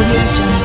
audio jungle.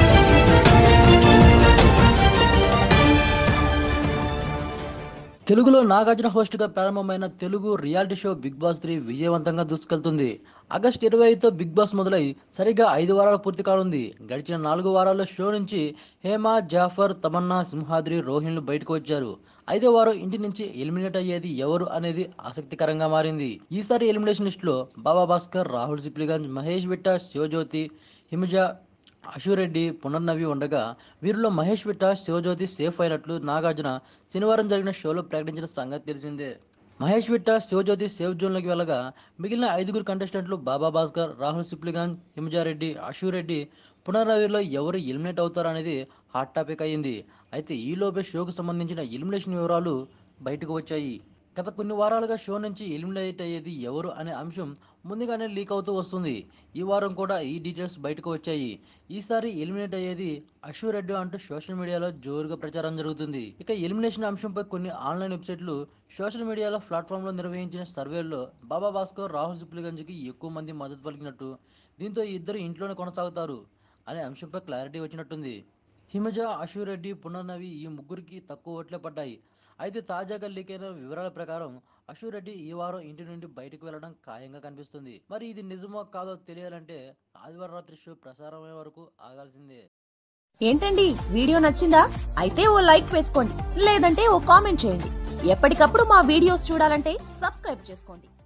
తెలుగులో Nagarjuna host గా ప్రారంభమైన Telugu reality show Bigg Boss three విజయవంతంగా దూసుకెళ్తుంది ఆగస్టు ఇరవై ఐదుతో బిగ్ బాస్ మొదలై సరిగ్గా ఐదు వారాలు పూర్తి కానుంది గడిచిన నాలుగు వారాల్లో షో నుంచి హేమ జాఫర్ తమన్నా సింహాద్రి రోహిణ్లు బయటకు వచ్చారు ఐదో వారం ఇంటి నుంచి ఎలిమినేట్ అయ్యేది ఎవరు అనేది ఆసక్తికరంగా మారింది ఈసారి ఎలిమినేషన్ లిస్ట్ లో బాబా భాస్కర్ రాహుల్ సిప్లిగంజ్ మహేష్ విట్ట శివజ్యోతి హిమజ అశురెడ్డి పునర్నవి ఉండగా వీరిలో మహేష్ విట్ట శివజ్యోతి సేఫ్ అయినట్లు నాగార్జున శనివారం జరిగిన షోలో ప్రకటించిన సంగతి తెలిసిందే మహేష్ విట్ట శివజ్యోతి సేఫ్ జోన్లోకి వెళ్ళగా మిగిలిన ఐదుగురు కంటెస్టెంట్లు బాబా భాస్కర్ రాహుల్ సిప్లిగంజ్ హిమజారెడ్డి అశురెడ్డి పునర్నవిలో ఎవరు ఎలిమినేట్ అవుతారు అనేది హాట్ టాపిక్ అయ్యింది అయితే ఈలోపే షోకు సంబంధించిన ఎలిమినేషన్ వివరాలు బయటకు వచ్చాయి గత కొన్ని వారాలుగా షో నుంచి ఎలిమినేట్ అయ్యేది ఎవరు అనే అంశం ముందుగానే లీక్ అవుతూ వస్తుంది ఈ వారం కూడా ఈ డీటెయిల్స్ బయటకు వచ్చాయి ఈసారి ఎలిమినేట్ అయ్యేది అశు రెడ్డి అంటూ సోషల్ మీడియాలో జోరుగా ప్రచారం జరుగుతుంది ఇక ఎలిమినేషన్ అంశంపై కొన్ని ఆన్లైన్ వెబ్సైట్లు సోషల్ మీడియాలో ప్లాట్ఫామ్ లో నిర్వహించిన సర్వేల్లో బాబా భాస్కర్ రాహుల్ సిప్లిగంజ్కి ఎక్కువ మంది మద్దతు పలికినట్టు దీంతో ఈ ఇద్దరు ఇంట్లోనే కొనసాగుతారు అనే అంశంపై క్లారిటీ వచ్చినట్టుంది హిమజ అశురెడ్డి పునర్నవి ఈ ముగ్గురికి తక్కువ ఓట్లే పడ్డాయి అయితే తాజాగా లీక్ అయిన వివరాల ప్రకారం అశురెడ్డి ఈ వారం ఇంటి నుండి బయటకు వెళ్లడం ఖాయంగా కనిపిస్తుంది మరి ఇది నిజమో కాదో తెలియాలంటే ఆదివారం రాత్రి షో ప్రసారమయ్యే వరకు ఆగాల్సిందే ఏంటండి వీడియో నచ్చిందా అయితే ఓ లైక్ వేసుకోండి లేదంటే ఓ కామెంట్ చేయండి ఎప్పటికప్పుడు మా వీడియోస్ చూడాలంటే సబ్స్క్రైబ్ చేసుకోండి